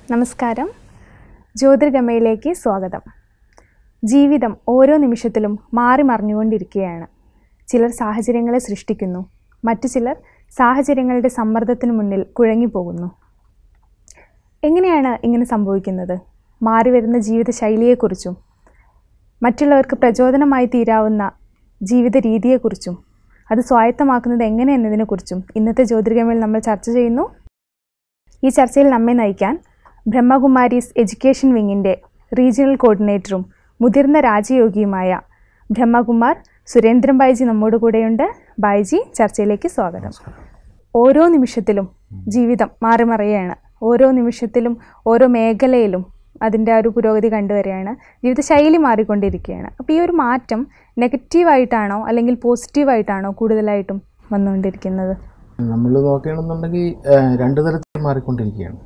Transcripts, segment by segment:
നമസ്കാരം ജ്യോതിർഗമയിലേക്ക് സ്വാഗതം ജീവിതം ഓരോ നിമിഷത്തിലും മാറി മറിഞ്ഞുകൊണ്ടിരിക്കുകയാണ് ചിലർ സാഹചര്യങ്ങളെ സൃഷ്ടിക്കുന്നു മറ്റു ചിലർ സാഹചര്യങ്ങളുടെ സമ്മർദ്ദത്തിന് മുന്നിൽ കുഴങ്ങിപ്പോകുന്നു എങ്ങനെയാണ് ഇങ്ങനെ സംഭവിക്കുന്നത് മാറി വരുന്ന ജീവിത ശൈലിയെക്കുറിച്ചും മറ്റുള്ളവർക്ക് പ്രചോദനമായി തീരാവുന്ന ജീവിത രീതിയെക്കുറിച്ചും അത് സ്വായത്തമാക്കുന്നത് എങ്ങനെ എന്നതിനെക്കുറിച്ചും ഇന്നത്തെ ജ്യോതിർഗമയിൽ നമ്മൾ ചർച്ച ചെയ്യുന്നു ഈ ചർച്ചയിൽ നമ്മെ നയിക്കാൻ ബ്രഹ്മകുമാരീസ് എഡ്യൂക്കേഷൻ വിങ്ങിൻ്റെ റീജിയണൽ കോർഡിനേറ്ററും മുതിർന്ന രാജയോഗിയുമായ ബ്രഹ്മകുമാർ സുരേന്ദ്രൻ ബായിജി നമ്മോട് കൂടെയുണ്ട് ബായിജി ചർച്ചയിലേക്ക് സ്വാഗതം ഓരോ നിമിഷത്തിലും ജീവിതം മാറി മറിയുകയാണ് ഓരോ നിമിഷത്തിലും ഓരോ മേഖലയിലും അതിൻ്റെ ആ ഒരു പുരോഗതി കണ്ടുവരികയാണ് ജീവിതശൈലി മാറിക്കൊണ്ടിരിക്കുകയാണ് അപ്പോൾ ഈ ഒരു മാറ്റം നെഗറ്റീവായിട്ടാണോ അല്ലെങ്കിൽ പോസിറ്റീവായിട്ടാണോ കൂടുതലായിട്ടും വന്നുകൊണ്ടിരിക്കുന്നത് നമ്മൾ നോക്കുകയാണെന്നുണ്ടെങ്കിൽ രണ്ട് തരത്തിൽ മാറിക്കൊണ്ടിരിക്കുകയാണ്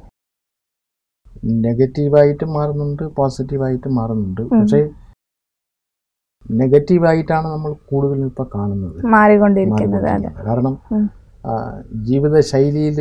നെഗറ്റീവായിട്ടും മാറുന്നുണ്ട് പോസിറ്റീവായിട്ടും മാറുന്നുണ്ട് പക്ഷേ നെഗറ്റീവായിട്ടാണ് നമ്മൾ കൂടുതലും ഇപ്പോൾ കാണുന്നത് മാറിക്കൊണ്ടിരിക്കുന്നത് അതെ മാറിക്കൊണ്ടിരിക്കുന്നത്. കാരണം ഉം. ആ, ജീവിതശൈലിയിൽ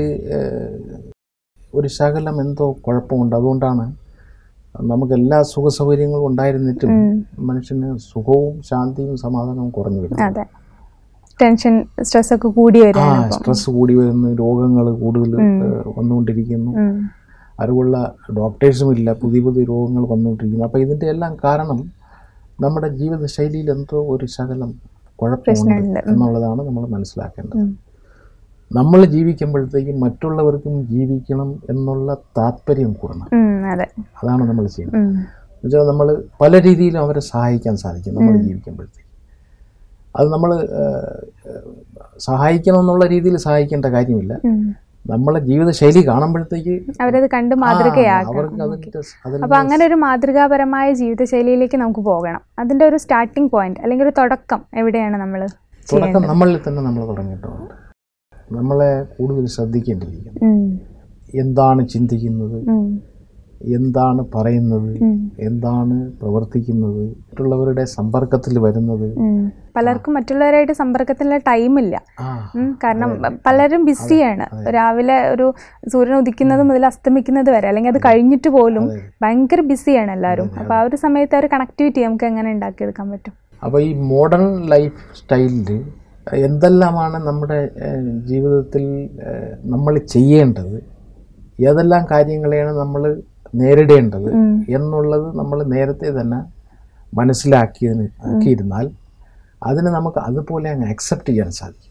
ഒരു ശകലം എന്തോ കുഴപ്പമുണ്ട് അതുകൊണ്ടാണ് നമുക്ക് എല്ലാ സുഖ സൗകര്യങ്ങളും ഉണ്ടായിരുന്നിട്ടും ഉം. മനുഷ്യന് സുഖവും ശാന്തിയും സമാധാനവും കുറഞ്ഞു വരുന്നു അതെ ടെൻഷൻ സ്ട്രെസ് ഒക്കെ കൂടി ആ വരികയാണ് ഇപ്പം. സ്ട്രെസ് കൂടി വരുന്നു രോഗങ്ങൾ കൂടുതൽ ഉം. ഏഹ്, വന്നുകൊണ്ടിരിക്കുന്നു ഉം. അറിവുള്ള ഡോക്ടേഴ്സും ഇല്ല പുതിയ പുതിയ രോഗങ്ങൾ വന്നുകൊണ്ടിരിക്കുന്നു അപ്പോൾ ഇതിൻ്റെ എല്ലാം കാരണം നമ്മുടെ ജീവിതശൈലിയിൽ എന്തോ ഒരു ശകലം കുഴപ്പമുണ്ട് പ്രശ്നമുണ്ട്. ഉം. എന്നുള്ളതാണ് നമ്മൾ മനസ്സിലാക്കേണ്ടത് ഉം. നമ്മൾ ജീവിക്കുമ്പോഴത്തേക്കും മറ്റുള്ളവർക്കും ജീവിക്കണം എന്നുള്ള താല്പര്യം കൂടണം ഉം, അതെ അതാണ് നമ്മൾ ചെയ്യുന്നത് ഉം. എന്നുവെച്ചാൽ നമ്മൾ പല രീതിയിലും അവരെ സഹായിക്കാൻ സാധിക്കും നമ്മൾ ജീവിക്കുമ്പോഴത്തേക്ക് അത് നമ്മൾ സഹായിക്കണം എന്നുള്ള രീതിയിൽ സഹായിക്കേണ്ട കാര്യമില്ല ഉം. നമ്മളെ ജീവിതശൈലി കാണുമ്പോഴത്തേക്ക് അവരത് കണ്ട് ആ, മാതൃകയാക്കണം അവർക്ക് അതിൻ്റെ അതിൽ അപ്പൊ അങ്ങനെ ഒരു മാതൃകാപരമായ ജീവിതശൈലിയിലേക്ക് നമുക്ക് പോകണം അതിന്റെ ഒരു സ്റ്റാർട്ടിംഗ് പോയിന്റ് അല്ലെങ്കിൽ ഒരു തുടക്കം എവിടെയാണ് നമ്മൾ തുടക്കം നമ്മളിൽ തന്നെ നമ്മൾ തുടങ്ങിയിട്ടുണ്ട് നമ്മളെ കൂടുതൽ ശ്രദ്ധിക്കേണ്ടിയിരിക്കുന്നു എന്താണ് ചിന്തിക്കുന്നത് എന്താണ് പറയുന്നത് എന്താണ് പ്രവർത്തിക്കുന്നത് മറ്റുള്ളവരുടെ സമ്പർക്കത്തിൽ വരുന്നത് പലർക്കും മറ്റുള്ളവരായിട്ട് സമ്പർക്കത്തിനുള്ള ടൈമില്ല ആ ഉം, കാരണം പലരും ബിസിയാണ് രാവിലെ ഒരു സൂര്യൻ ഉദിക്കുന്നത് മുതൽ അസ്തമിക്കുന്നത് വരെ അല്ലെങ്കിൽ അത് കഴിഞ്ഞിട്ട് പോലും അതെ. ഭയങ്കര ബിസിയാണ് എല്ലാവരും അപ്പൊ ആ ഒരു സമയത്ത് ആ ഒരു കണക്ടിവിറ്റി നമുക്ക് എങ്ങനെ ഉണ്ടാക്കിയെടുക്കാൻ പറ്റും അപ്പോൾ ഈ മോഡേൺ ലൈഫ് സ്റ്റൈലിൽ എന്തെല്ലാമാണ് നമ്മുടെ ഏഹ്, ജീവിതത്തിൽ ഏഹ്, നമ്മൾ ചെയ്യേണ്ടത് ഏതെല്ലാം കാര്യങ്ങളെയാണ് നമ്മൾ നേരിടേണ്ടത് ഉം. എന്നുള്ളത് നമ്മൾ നേരത്തെ തന്നെ മനസ്സിലാക്കിയതിന് ആക്കിയിരുന്നാൽ അതിനെ നമുക്ക് അതുപോലെ അങ്ങ് അക്സെപ്റ്റ് ചെയ്യാൻ സാധിക്കും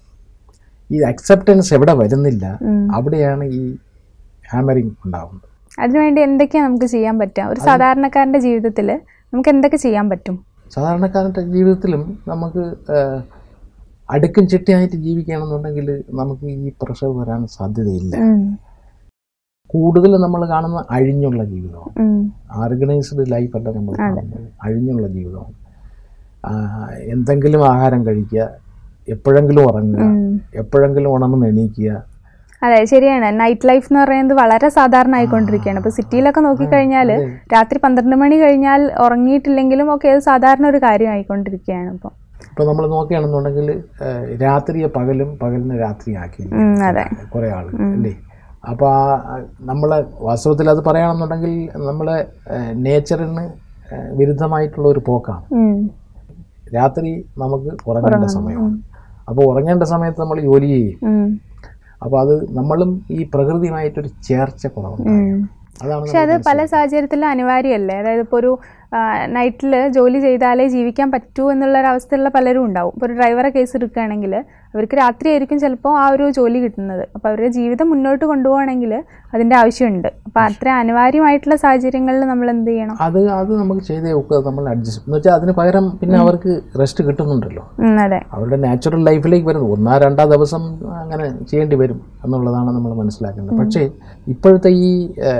ഈ അക്സെപ്റ്റൻസ് എവിടെ വരുന്നില്ല ഉം. അവിടെയാണ് ഈ ഹാമറിങ് ഉണ്ടാകുന്നത് അതിനുവേണ്ടി എന്തൊക്കെയാണ് നമുക്ക് ചെയ്യാൻ പറ്റുക ഒരു സാധാരണക്കാരന്റെ ജീവിതത്തിൽ നമുക്ക് എന്തൊക്കെ ചെയ്യാൻ പറ്റും സാധാരണക്കാരൻ്റെ ജീവിതത്തിലും നമുക്ക് ഏഹ്, അടുക്കും ചിട്ടയായിട്ട് ജീവിക്കുകയാണെന്നുണ്ടെങ്കിൽ നമുക്ക് ഈ പ്രഷർ വരാൻ സാധ്യതയില്ല ഉം. കൂടുതൽ നമ്മൾ കാണുന്ന അഴിഞ്ഞുള്ള ജീവിതമാണ് ഉം. ഓർഗനൈസ്ഡ് ലൈഫല്ല നമ്മൾ കാണുന്നത് അഴിഞ്ഞുള്ള ജീവിതമാണ് ആ, എന്തെങ്കിലും ആഹാരം കഴിക്കുക എപ്പോഴെങ്കിലും ഉറങ്ങുക ഉം. എപ്പോഴെങ്കിലും ഉണർന്ന് എണീക്കുക അതെ ശരിയാണ് നൈറ്റ് ലൈഫ് എന്ന് പറയുന്നത് വളരെ സാധാരണ ആയിക്കൊണ്ടിരിക്കുകയാണ് ഇപ്പൊ സിറ്റിയിലൊക്കെ നോക്കിക്കഴിഞ്ഞാൽ രാത്രി പന്ത്രണ്ട് മണി കഴിഞ്ഞാൽ ഉറങ്ങിയിട്ടില്ലെങ്കിലും ഒക്കെ അത് സാധാരണ ഒരു കാര്യം ആയിക്കൊണ്ടിരിക്കുകയാണ് ഇപ്പം ഇപ്പോൾ നമ്മൾ നോക്കുകയാണെന്നുണ്ടെങ്കിൽ ഏഹ്, രാത്രിയെ പകലും പകലിനെ രാത്രിയാക്കി ഉം, അതെ കുറേ ആളുകൾ അല്ലേ അപ്പോൾ ആ നമ്മളെ വാസ്തവത്തിൽ അത് പറയുകയാണെന്നുണ്ടെങ്കിൽ നമ്മളെ നേച്ചറിന് വിരുദ്ധമായിട്ടുള്ള ഒരു പോക്കാണ് ഉം. രാത്രി നമുക്ക് ഉറങ്ങേണ്ട സമയമാണ് അപ്പോൾ ഉറങ്ങേണ്ട സമയത്ത് നമ്മൾ ജോലി ചെയ്യും ഉം. അപ്പോൾ അത് നമ്മളും ഈ പ്രകൃതിയുമായിട്ടൊരു ചേർച്ച കുറവുണ്ട് ഉം. അതാണ് പക്ഷെ അത് പല സാഹചര്യത്തിലും അനിവാര്യമല്ലേ അതായത് ഇപ്പോൾ ഒരു നൈറ്റിൽ ജോലി ചെയ്താലേ ജീവിക്കാൻ പറ്റൂ എന്നുള്ള ഒരു അവസ്ഥയുള്ള പലരും ഉണ്ടാവും ഇപ്പോൾ ഒരു ഡ്രൈവറെ കേസ് എടുക്കുകയാണെങ്കിൽ അവർക്ക് രാത്രിയായിരിക്കും ചിലപ്പോൾ ആ ഒരു ജോലി കിട്ടുന്നത് അപ്പോൾ അവരുടെ ജീവിതം മുന്നോട്ട് കൊണ്ടുപോകണമെങ്കിൽ അതിൻ്റെ ആവശ്യമുണ്ട് അപ്പോൾ അത്ര അനിവാര്യമായിട്ടുള്ള സാഹചര്യങ്ങളിൽ നമ്മൾ എന്ത് ചെയ്യണം അത് അത് നമുക്ക് ചെയ്തേ ഒക്കെ നമ്മൾ അഡ്ജസ്റ്റ് എന്ന് വെച്ചാൽ അതിന് പകരം പിന്നെ അവർക്ക് റെസ്റ്റ് കിട്ടുന്നുണ്ടല്ലോ ഉം, അതെ അവരുടെ നാച്ചുറൽ ലൈഫിലേക്ക് വരുന്നത് ഒന്നാ രണ്ടാ ദിവസം അങ്ങനെ ചെയ്യേണ്ടി വരും എന്നുള്ളതാണ് നമ്മൾ മനസ്സിലാക്കേണ്ടത് പക്ഷേ ഇപ്പോഴത്തെ ഈ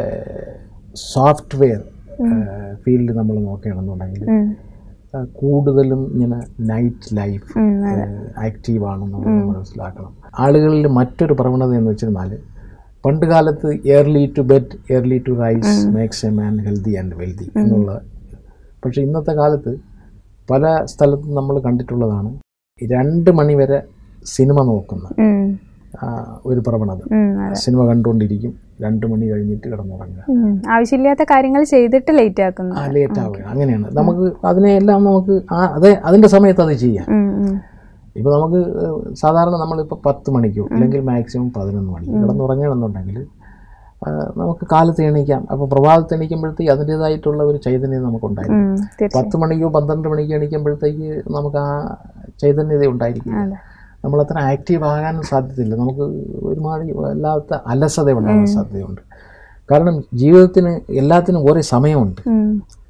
സോഫ്റ്റ്വെയർ ഫീൽഡ് നമ്മൾ നോക്കുകയാണെന്നുണ്ടെങ്കിൽ ഉം, ആ, കൂടുതലും ഇങ്ങനെ നൈറ്റ് ലൈഫ് ഉം, അതെ ആക്റ്റീവ് ആണെന്നുള്ളത് നമ്മൾ മനസ്സിലാക്കണം ആളുകളിൽ മറ്റൊരു പ്രവണത എന്ന് വെച്ചിരുന്നാൽ പണ്ട് കാലത്ത് early to bed early to rise makes a man healthy and wealthy എന്നുള്ള പക്ഷേ ഇന്നത്തെ കാലത്ത് പല സ്ഥലത്തും നമ്മൾ കണ്ടിട്ടുള്ളതാണ് രണ്ട് മണി വരെ സിനിമ നോക്കുന്ന ഉം, ആ, ഒരു പ്രവണത ഉം, അതെ സിനിമ കണ്ടുകൊണ്ടിരിക്കും രണ്ട് മണി കഴിഞ്ഞിട്ട് കിടന്നുറങ്ങുക ഉം. ആവശ്യമില്ലാത്ത കാര്യങ്ങൾ ചെയ്തിട്ട് ലേറ്റ് ആക്കുന്നു ആ ലേറ്റ് ആവുക അങ്ങനെയാണ് നമുക്ക് അതിനെല്ലാം നമുക്ക് ആ അതെ അതിൻ്റെ സമയത്ത് അത് ചെയ്യാം ഉം, ഉം. ഇപ്പോൾ നമുക്ക് ഏഹ്, സാധാരണ നമ്മളിപ്പോൾ പത്ത് മണിക്കോ അല്ലെങ്കിൽ മാക്സിമം പതിനൊന്ന് മണിക്ക് കിടന്നുറങ്ങണമെന്നുണ്ടെങ്കിൽ ആ, നമുക്ക് കാലത്ത് എണീക്കാം അപ്പോൾ പ്രഭാതത്ത് എണീക്കുമ്പോഴത്തേക്ക് അതിൻ്റേതായിട്ടുള്ള ഒരു ചൈതന്യം നമുക്കുണ്ടായിരിക്കും ഉം, തീർച്ചയായും പത്ത് മണിക്കോ പന്ത്രണ്ട് മണിക്കോ എണീക്കുമ്പോഴത്തേക്ക് നമുക്ക് ആ ചൈതന്യത ഉണ്ടായിരിക്കും അതെ നമ്മളത്ര ആക്റ്റീവ് ആകാനും സാധ്യതയില്ല നമുക്ക് ഒരുമാതിരി വല്ലാത്ത അലസത ഉണ്ടാകാൻ സാധ്യതയുണ്ട് കാരണം ജീവിതത്തിന് എല്ലാത്തിനും ഓരോ സമയമുണ്ട് ഉം,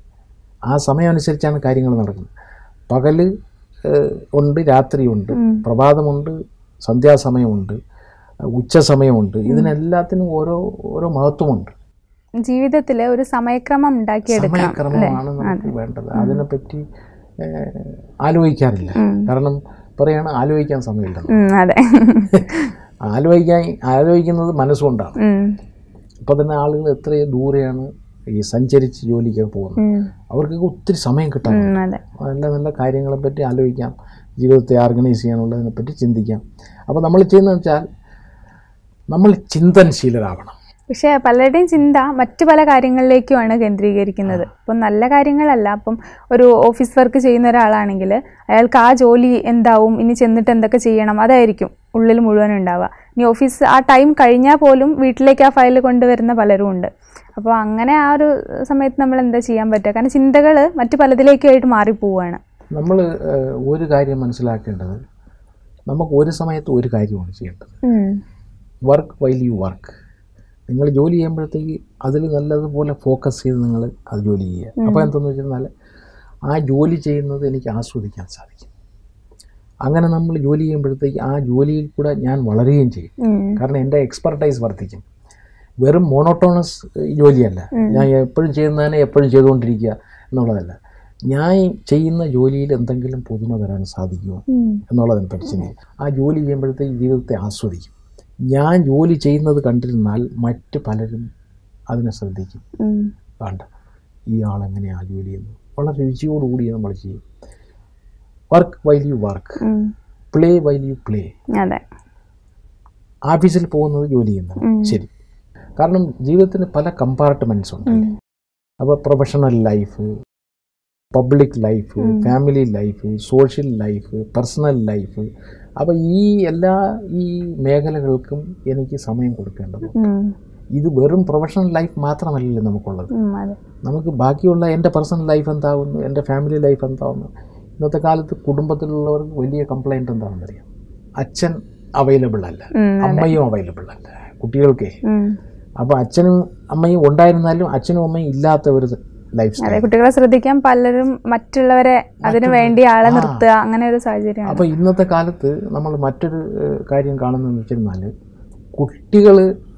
ആ സമയം അനുസരിച്ചാണ് കാര്യങ്ങൾ നടക്കുന്നത് പകല് ഏഹ്, ഉണ്ട് രാത്രിയുണ്ട് പ്രഭാതമുണ്ട് സന്ധ്യാസമയമുണ്ട് ഉച്ച സമയമുണ്ട് ഇതിനെല്ലാത്തിനും ഓരോ ഓരോ മഹത്വമുണ്ട് ജീവിതത്തിൽ ഒരു സമയക്രമം ഉണ്ടാക്കിയെടുക്കണം സമയക്രമമാണ് നമുക്ക് വേണ്ടത് അതിനെപ്പറ്റി ഏഹ്, ആലോചിക്കാറില്ല കാരണം പറയാണ് ആലോചിക്കാൻ സമയമില്ലെന്ന് ഉം, അതെ ആലോചിക്കാൻ ആലോചിക്കുന്നത് മനസ്സുകൊണ്ടാണ് ഉം, ഇപ്പോൾ തന്നെ ആളുകൾ എത്രയോ ദൂരെയാണ് ഈ സഞ്ചരിച്ച് ജോലിക്കൊക്കെ പോകുന്നത് ഉം, അവർക്കൊക്കെ ഒത്തിരി സമയം കിട്ടാൻ ഉം, അതെ നല്ല നല്ല കാര്യങ്ങളെപ്പറ്റി ആലോചിക്കാം ജീവിതത്തെ ഓർഗനൈസ് ചെയ്യാനുള്ളതിനെപ്പറ്റി ചിന്തിക്കാം അപ്പോൾ നമ്മൾ ചെയ്യുന്നതെന്ന് വെച്ചാൽ നമ്മൾ ചിന്തനശീലരാകണം പക്ഷേ പലരുടെയും ചിന്ത മറ്റു പല കാര്യങ്ങളിലേക്കുമാണ് കേന്ദ്രീകരിക്കുന്നത് ഇപ്പം നല്ല കാര്യങ്ങളല്ല അപ്പം ഒരു ഓഫീസ് വർക്ക് ചെയ്യുന്ന ഒരാളാണെങ്കിൽ അയാൾക്ക് ആ ജോലി എന്താവും ഇനി ചെന്നിട്ട് എന്തൊക്കെ ചെയ്യണം അതായിരിക്കും ഉള്ളിൽ മുഴുവൻ ഉണ്ടാവുക ഇനി ഓഫീസ് ആ ടൈം കഴിഞ്ഞാൽ പോലും വീട്ടിലേക്ക് ആ ഫയൽ കൊണ്ടുവരുന്ന പലരും ഉണ്ട് അപ്പോൾ അങ്ങനെ ആ ഒരു സമയത്ത് നമ്മൾ എന്താ ചെയ്യാൻ പറ്റുക കാരണം ചിന്തകൾ മറ്റു പലതിലേക്കുമായിട്ട് മാറിപ്പോവുകയാണ് നമ്മൾ ഏഹ്, ഒരു കാര്യം മനസ്സിലാക്കേണ്ടത് നമുക്ക് ഒരു സമയത്ത് ഒരു കാര്യമാണ് ചെയ്യേണ്ടത് ഉം. വർക്ക് വൈൽ യു വർക്ക് നിങ്ങൾ ജോലി ചെയ്യുമ്പോഴത്തേക്ക് അതിൽ നല്ലതുപോലെ ഫോക്കസ് ചെയ്ത് നിങ്ങൾ അത് ജോലി ചെയ്യുക അപ്പോൾ എന്തെന്ന് വെച്ചിരുന്നാൽ ആ ജോലി ചെയ്യുന്നത് എനിക്ക് ആസ്വദിക്കാൻ സാധിക്കും അങ്ങനെ നമ്മൾ ജോലി ചെയ്യുമ്പോഴത്തേക്ക് ആ ജോലിയിൽ കൂടെ ഞാൻ വളരുകയും ചെയ്യും ഉം. കാരണം എൻ്റെ എക്സ്പെർട്ടൈസ് വർദ്ധിക്കും വെറും മോണോട്ടോണസ് ജോലിയല്ല ഞാൻ എപ്പോഴും ചെയ്യുന്നതിനെ എപ്പോഴും ചെയ്തുകൊണ്ടിരിക്കുക എന്നുള്ളതല്ല ഞാൻ ചെയ്യുന്ന ജോലിയിൽ എന്തെങ്കിലും പുതുമ തരാൻ സാധിക്കുമോ ഉം. എന്നുള്ളതിനെ പറ്റി ചിന്തിക്കും ആ ജോലി ചെയ്യുമ്പോഴത്തേക്ക് ജീവിതത്തെ ആസ്വദിക്കും ഞാൻ ജോലി ചെയ്യുന്നത് കണ്ടിരുന്നാൽ മറ്റ് പലരും അതിനെ ശ്രദ്ധിക്കും ഉം. വേണ്ട ഈ ആളെങ്ങനെയാണ് ജോലി ചെയ്യുന്നത് വളരെ രുചിയോടുകൂടി നമ്മൾ ചെയ്യും വർക്ക് വൈൽ യു വർക്ക് ഉം. പ്ലേ വൈൽ യു പ്ലേ അതെ ഓഫീസിൽ പോകുന്നത് ജോലി ചെയ്യുന്നത് ഉം. ശരി കാരണം ജീവിതത്തിന് പല കമ്പാർട്ട്മെൻറ്റ്സ് ഉണ്ട് ഉം. അപ്പോൾ professional life public life family life social life personal life അപ്പോൾ ഈ എല്ലാ ഈ മേഖലകൾക്കും എനിക്ക് സമയം കൊടുക്കേണ്ടത് ഉം. ഇത് വെറും പ്രൊഫഷണൽ ലൈഫ് മാത്രമല്ലല്ലോ നമുക്കുള്ളത് ഉം. അതെ നമുക്ക് ബാക്കിയുള്ള എൻ്റെ പേഴ്സണൽ ലൈഫ് എന്താവുന്നു എൻ്റെ ഫാമിലി ലൈഫ് എന്താവുന്നു ഇന്നത്തെ കാലത്ത് കുടുംബത്തിലുള്ളവർക്ക് വലിയ കംപ്ലൈൻറ്റ് എന്താണെന്നറിയാം അച്ഛൻ അവൈലബിൾ അല്ല ഉം. അമ്മയും അവൈലബിൾ അല്ല കുട്ടികൾക്കേ ഉം. അപ്പോൾ അച്ഛനും അമ്മയും ഉണ്ടായിരുന്നാലും അച്ഛനും അമ്മയും ഇല്ലാത്ത ഒരു ലൈഫ് അതെ സ്റ്റൈൽ കുട്ടികളെ ശ്രദ്ധിക്കാൻ പലരും മറ്റുള്ളവരെ അതിനു വേണ്ടി ആളെ നിർത്തുക അങ്ങനെ ഒരു സാഹചര്യമാണ് അപ്പോൾ ഇന്നത്തെ കാലത്ത് നമ്മൾ മറ്റൊരു ഏഹ്, കാര്യം കാണുന്നതെന്ന് വെച്ചിരുന്നാൽ കുട്ടികൾ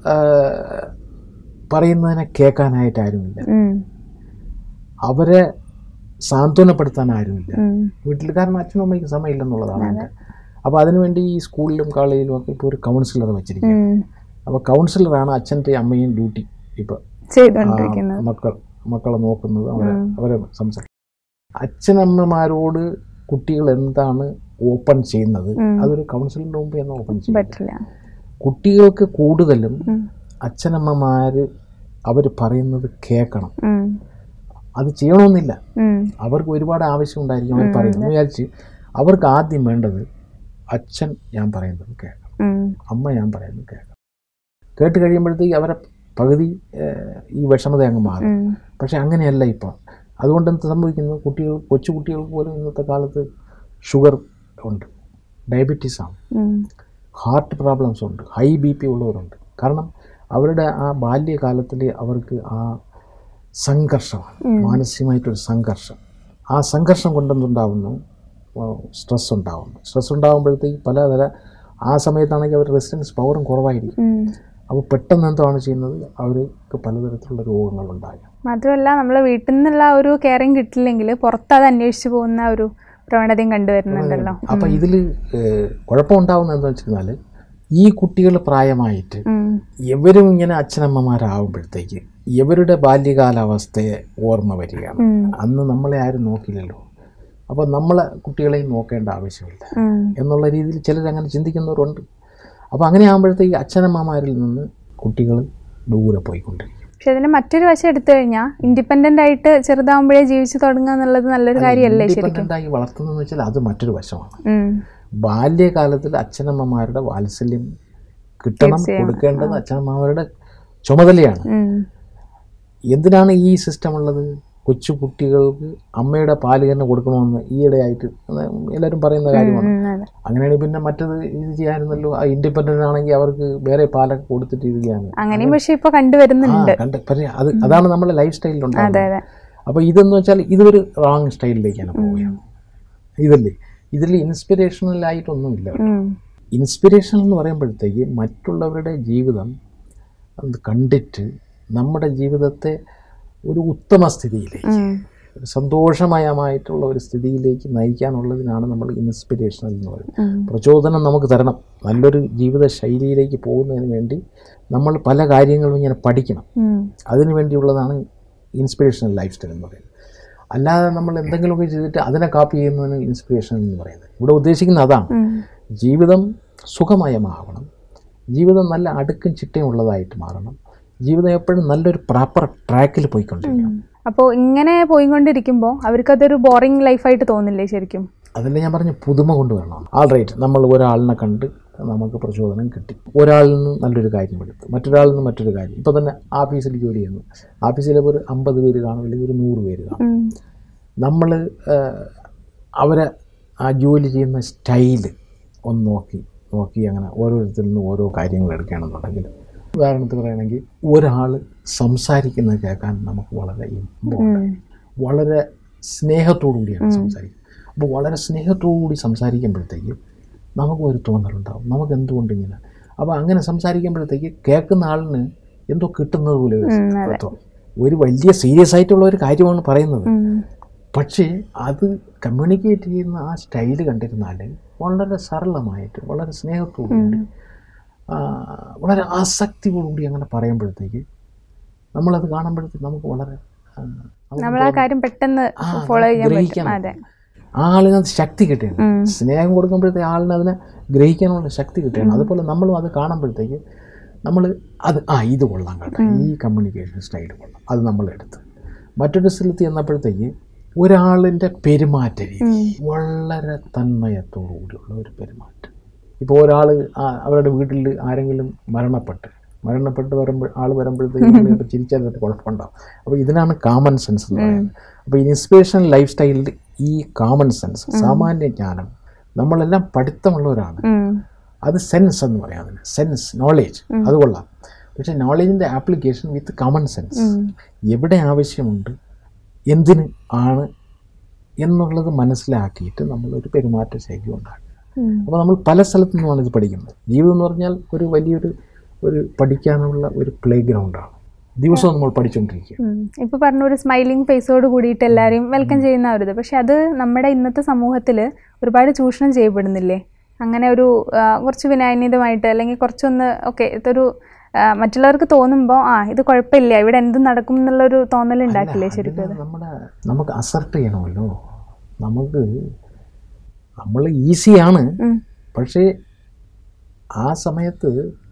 പറയുന്നതിനെ കേൾക്കാനായിട്ട് ആരുമില്ല ഉം. അവരെ സാന്ത്വനപ്പെടുത്താൻ ആരുമില്ല ഉം. വീട്ടിൽ കാരണം അച്ഛനും അമ്മയ്ക്ക് സമയമില്ലെന്നുള്ളതാണ് എൻ്റെ അപ്പോൾ അതിനുവേണ്ടി ഈ സ്കൂളിലും കോളേജിലും ഒക്കെ ഇപ്പോൾ ഒരു കൗൺസിലർ വെച്ചിരിക്കും ഉം. അപ്പോൾ കൗൺസിലറാണ് അച്ഛൻ്റെ അമ്മയും ഡ്യൂട്ടി ഇപ്പോൾ ചെയ്തുകൊണ്ടിരിക്കുന്നത് മക്കൾ മക്കളെ നോക്കുന്നത് അവരെ അവരെ സംസാരിക്കും അച്ഛനമ്മമാരോട് കുട്ടികൾ എന്താണ് ഓപ്പൺ ചെയ്യുന്നത് ഉം. അതൊരു കൗൺസിലിൻ്റെ മുമ്പ് എന്ന് ഓപ്പൺ ചെയ്യും പറ്റില്ല കുട്ടികൾക്ക് കൂടുതലും ഉം. അച്ഛനമ്മമാർ അവർ പറയുന്നത് കേൾക്കണം ഉം. അത് ചെയ്യണമെന്നില്ല ഉം. അവർക്ക് ഒരുപാട് ആവശ്യം ഉണ്ടായിരിക്കും അവർ പറയുന്നത് വിചാരിച്ച് അവർക്ക് ആദ്യം വേണ്ടത് അച്ഛൻ ഞാൻ പറയുന്നത് കേൾക്കണം ഉം. അമ്മ ഞാൻ പറയുന്നത് കേൾക്കണം കേട്ട് കഴിയുമ്പോഴത്തേക്ക് അവരെ പകുതി ഏഹ്, ഈ വിഷമത അങ്ങ് മാറും ഉം. പക്ഷെ അങ്ങനെയല്ല ഇപ്പോൾ അതുകൊണ്ട് എന്ത് സംഭവിക്കുന്നു കുട്ടികൾ കൊച്ചു കുട്ടികൾക്ക് പോലും ഇന്നത്തെ കാലത്ത് ഷുഗർ ഉണ്ട് ഡയബറ്റീസ് ആണ് ഉം. ഹാർട്ട് പ്രോബ്ലംസ് ഉണ്ട് ഹൈ ബി പി ഉള്ളവരുണ്ട് കാരണം അവരുടെ ആ ബാല്യകാലത്തിൽ അവർക്ക് ആ സംഘർഷമാണ് മാനസികമായിട്ടൊരു സംഘർഷം ആ സംഘർഷം കൊണ്ടെന്തുണ്ടാവുന്നു സ്ട്രെസ് ഉണ്ടാവുന്നു സ്ട്രെസ് ഉണ്ടാകുമ്പോഴത്തേക്ക് പലതര ആ സമയത്താണെങ്കിൽ അവർ റെസിസ്റ്റൻസ് പവറും കുറവായിരിക്കും ഉം. അപ്പോൾ പെട്ടെന്ന് എന്താണ് ചെയ്യുന്നത് അവർക്ക് പലതരത്തിലുള്ള രോഗങ്ങളുണ്ടാകും മാത്രമല്ല നമ്മൾ വീട്ടിൽ നിന്നുള്ള ഒരു കെയറിങ് കിട്ടില്ലെങ്കിൽ പുറത്ത് അത് അന്വേഷിച്ച് പോകുന്ന ഒരു പ്രവണതയും കണ്ടുവരുന്നുണ്ടല്ലോ അപ്പോൾ ഇതിൽ കുഴപ്പമുണ്ടാവുന്നത് എന്താണെന്ന് വെച്ചാൽ ഈ കുട്ടികൾ പ്രായമായിട്ട് ഉം. ഇവരും ഇങ്ങനെ അച്ഛനമ്മമാരാകുമ്പോഴത്തേക്ക് ഇവരുടെ ബാല്യകാലാവസ്ഥയെ ഓർമ്മ വരികയാണ് ഉം. അന്ന് നമ്മളെ ആരും നോക്കില്ലല്ലോ അപ്പോൾ നമ്മളെ കുട്ടികളെയും നോക്കേണ്ട ആവശ്യമില്ല ഉം. എന്നുള്ള രീതിയിൽ ചിലർ അങ്ങനെ ചിന്തിക്കുന്നവരുണ്ട് അപ്പോൾ അങ്ങനെ ആകുമ്പോഴത്തേക്ക് അച്ഛനമ്മമാരിൽ നിന്ന് കുട്ടികൾ ദൂരെ പോയിക്കൊണ്ടിരിക്കും പക്ഷെ അതിന്റെ മറ്റൊരു വശം എടുത്തു കഴിഞ്ഞാൽ ഇൻഡിപെൻഡന്റ് ആയിട്ട് ചെറുതാവുമ്പോഴേ ജീവിച്ചു തുടങ്ങുക എന്നുള്ളത് നല്ലൊരു കാര്യമല്ലേ ശരിക്കും ഇൻഡിപെൻഡൻ്റ് ആയി വളർത്തുന്നതെന്ന് വെച്ചാൽ അത് മറ്റൊരു വശമാണ് ഉം. ബാല്യകാലത്തിൽ അച്ഛനമ്മമാരുടെ വാത്സല്യം കിട്ടണം കൊടുക്കേണ്ടത് അച്ഛനമ്മമാരുടെ ചുമതലയാണ് ഉം. എന്തിനാണ് ഈ സിസ്റ്റം ഉള്ളത് കൊച്ചു കുട്ടികൾക്ക് അമ്മയുടെ പാല് തന്നെ കൊടുക്കണമെന്ന് ഈയിടെയായിട്ട് എല്ലാവരും പറയുന്ന കാര്യമാണ് ഉം, അതെ. അങ്ങനെയാണെങ്കിൽ പിന്നെ മറ്റത് ഇത് ചെയ്യാമായിരുന്നല്ലോ ആ ഇൻഡിപെൻഡൻ്റ് ആണെങ്കിൽ അവർക്ക് വേറെ പാലൊക്കെ കൊടുത്തിട്ട് ഇത് ചെയ്യാൻ അങ്ങനെയും പക്ഷെ ഇപ്പൊ ആ കണ്ടുവരുന്നുണ്ട് കണ്ട് പക്ഷേ അത് അതാണ് നമ്മുടെ ലൈഫ് സ്റ്റൈലിലുണ്ടാകുന്നത് അതെ അതെ അപ്പോൾ ഇതെന്ന് വെച്ചാൽ ഇതൊരു റോങ് സ്റ്റൈലിലേക്കാണ് പോവുകയാണ് ഇതല്ലേ ഇതിൽ ഇൻസ്പിറേഷണലായിട്ടൊന്നുമില്ല ഉം. ഇൻസ്പിറേഷൻ എന്ന് പറയുമ്പോഴത്തേക്ക് മറ്റുള്ളവരുടെ ജീവിതം അത് കണ്ടിട്ട് നമ്മുടെ ജീവിതത്തെ ഒരു ഉത്തമ സ്ഥിതിയിലേക്ക് ഉം. ഒരു സന്തോഷമയമായിട്ടുള്ള ഒരു സ്ഥിതിയിലേക്ക് നയിക്കാനുള്ളതിനാണ് നമ്മൾ ഇൻസ്പിറേഷണൽ എന്ന് പറയുന്നത് ഉം. പ്രചോദനം നമുക്ക് തരണം നല്ലൊരു ജീവിത ശൈലിയിലേക്ക് പോകുന്നതിന് വേണ്ടി നമ്മൾ പല കാര്യങ്ങളും ഇങ്ങനെ പഠിക്കണം ഉം. അതിനു വേണ്ടിയുള്ളതാണ് ഇൻസ്പിറേഷണൽ ലൈഫ് സ്റ്റൈൽ എന്ന് പറയുന്നത് അല്ലാതെ നമ്മൾ എന്തെങ്കിലുമൊക്കെ ചെയ്തിട്ട് അതിനെ കാപ്പി ചെയ്യുന്നതിന് ഇൻസ്പിറേഷൻ എന്ന് പറയുന്നത് ഇവിടെ ഉദ്ദേശിക്കുന്നത് അതാണ് ഉം. ജീവിതം സുഖമയമാവണം ജീവിതം നല്ല അടുക്കും ചിട്ടയും ഉള്ളതായിട്ട് മാറണം ജീവിതം എപ്പോഴും നല്ലൊരു പ്രോപ്പർ ട്രാക്കിൽ പോയിക്കൊണ്ടിരിക്കണം അപ്പോൾ ഇങ്ങനെ പോയിക്കൊണ്ടിരിക്കുമ്പോൾ അവർക്കതൊരു ബോറിംഗ് ലൈഫായിട്ട് തോന്നില്ലേ ശരിക്കും അതല്ലേ ഞാൻ പറഞ്ഞ പുതുമ കൊണ്ടുവരണം ആൾ റൈറ്റ് നമ്മൾ ഒരാളിനെ കണ്ട് നമുക്ക് പ്രചോദനം കിട്ടി ഒരാളിൽ നിന്ന് നല്ലൊരു കാര്യം എടുത്തു മറ്റൊരാളിൽ നിന്ന് മറ്റൊരു കാര്യം ഇപ്പോൾ തന്നെ ഓഫീസിൽ ജോലി ചെയ്യുന്നു ഓഫീസിൽ ഒരു അമ്പത് പേര് കാണും അല്ലെങ്കിൽ ഒരു നൂറ് പേര് കാണും ഉം. നമ്മൾ അവരെ ആ ജോലി ചെയ്യുന്ന സ്റ്റൈല് ഒന്ന് നോക്കി നോക്കി അങ്ങനെ ഓരോരുത്തരിൽ നിന്ന് ഓരോ കാര്യങ്ങൾ എടുക്കുകയാണെന്നുണ്ടെങ്കിൽ ഉദാഹരണത്തിന് പറയുകയാണെങ്കിൽ ഒരാൾ സംസാരിക്കുന്നത് കേൾക്കാൻ നമുക്ക് വളരെ ഇമ്പമുണ്ട് ഉം. വളരെ സ്നേഹത്തോടു കൂടിയാണ് സംസാരിക്കുന്നത് അപ്പോൾ വളരെ സ്നേഹത്തോടു കൂടി സംസാരിക്കുമ്പോഴത്തേക്ക് നമുക്ക് ഒരു തോന്നലുണ്ടാവും നമുക്ക് എന്തുകൊണ്ട് ഇങ്ങനെ അപ്പോൾ അങ്ങനെ സംസാരിക്കുമ്പോഴത്തേക്ക് കേൾക്കുന്ന ആളിന് എന്തോ കിട്ടുന്നത് പോലെ ഒരു ഉം, അതെ. തോന്നും. ഒരു വലിയ സീരിയസ് ആയിട്ടുള്ള ഒരു കാര്യമാണ് പറയുന്നത് ഉം. പക്ഷേ അത് കമ്മ്യൂണിക്കേറ്റ് ചെയ്യുന്ന ആ സ്റ്റൈല് കണ്ടിരുന്നാൽ വളരെ സരളമായിട്ട് വളരെ സ്നേഹത്തോടു കൂടി ആ, വളരെ ആസക്തിയോടുകൂടി അങ്ങനെ പറയുമ്പോഴത്തേക്ക് നമ്മളത് കാണുമ്പോഴത്തേക്ക് നമുക്ക് വളരെ ആ, നമുക്ക് നമ്മൾ ആ കാര്യം പെട്ടെന്ന് ആ, ഫോളോ ചെയ്യാൻ ഗ്രഹിക്കാൻ പറ്റും അതെ ആ ആളിനത് ശക്തി കിട്ടുകയാണ് ഉം. സ്നേഹം കൊടുക്കുമ്പോഴത്തേക്ക് ആളിന് അതിനെ ഗ്രഹിക്കാനുള്ള ശക്തി കിട്ടുകയാണ് അതുപോലെ നമ്മളും അത് കാണുമ്പോഴത്തേക്ക് നമ്മൾ അത് ആ ഇത് കൊള്ളാം കേട്ടോ ഈ കമ്മ്യൂണിക്കേഷൻ സ്റ്റൈൽ കൊള്ളാം അത് നമ്മൾ എടുത്ത് മറ്റൊരു സ്ഥലത്ത് ചെന്നപ്പോഴത്തേക്ക് ഒരാളിൻ്റെ പെരുമാറ്റ രീതി വളരെ തന്മയത്തോടു കൂടിയുള്ള ഒരു പെരുമാറ്റം ഇപ്പോൾ ഒരാൾ അവരുടെ വീട്ടിൽ ആരെങ്കിലും മരണപ്പെട്ട് മരണപ്പെട്ട് വരുമ്പോൾ ആൾ വരുമ്പോഴത്തേക്കും ഇപ്പോൾ ചിരിച്ചാൽ ഒരു കുഴപ്പമുണ്ടാവും അപ്പോൾ ഇതിനാണ് കോമൺ സെൻസ് എന്ന് പറയുന്നത് അപ്പോൾ ഇൻസ്പിറേഷൻ ലൈഫ് സ്റ്റൈലിൽ ഈ കോമൺ സെൻസ് സാമാന്യ ജ്ഞാനം നമ്മളെല്ലാം പഠിത്തമുള്ളവരാണ് ഉം. അത് സെൻസ് എന്ന് പറയാം അതിന് സെൻസ് നോളേജ് അത് കൊള്ളാം പക്ഷേ നോളേജിൻ്റെ ആപ്ലിക്കേഷൻ വിത്ത് കോമൺ സെൻസ് എവിടെ ആവശ്യമുണ്ട് എന്തിന് ആണ് എന്നുള്ളത് മനസ്സിലാക്കിയിട്ട് നമ്മളൊരു പെരുമാറ്റ ശൈലി ഉണ്ടാക്കുക ഉം. അപ്പോൾ നമ്മൾ പല സ്ഥലത്തു നിന്നുമാണ് ഇത് പഠിക്കുന്നത് ജീവിതം എന്ന് പറഞ്ഞാൽ ഒരു വലിയൊരു ഒരു പഠിക്കാനുള്ള ഒരു പ്ലേ ഗ്രൗണ്ടാണ് ദിവസവും നമ്മൾ പഠിച്ചുകൊണ്ടിരിക്കുക ഉം. ഇപ്പൊ പറഞ്ഞ ഒരു സ്മൈലിംഗ് ഫേസോട് കൂടിയിട്ട് എല്ലാവരെയും വെൽക്കം ചെയ്യുന്ന ഒരു ഇത് പക്ഷെ അത് നമ്മുടെ ഇന്നത്തെ സമൂഹത്തിൽ ഒരുപാട് ചൂഷണം ചെയ്യപ്പെടുന്നില്ലേ അങ്ങനെ ഒരു ആ, കുറച്ച് വിനയനിതമായിട്ട് അല്ലെങ്കിൽ കുറച്ചൊന്ന് ഓക്കെ ഇതൊരു ആ, മറ്റുള്ളവർക്ക് തോന്നുമ്പോൾ ആ ഇത് കുഴപ്പമില്ല ഇവിടെ എന്ത് നടക്കും എന്നുള്ളൊരു തോന്നൽ ഉണ്ടാക്കില്ലേ ശരിക്കും അതിന് നമ്മുടെ നമുക്ക് അസർട്ട് ചെയ്യണമല്ലോ നമുക്ക് നമ്മൾ ഈസിയാണ് ഉം. പക്ഷേ ആ സമയത്ത്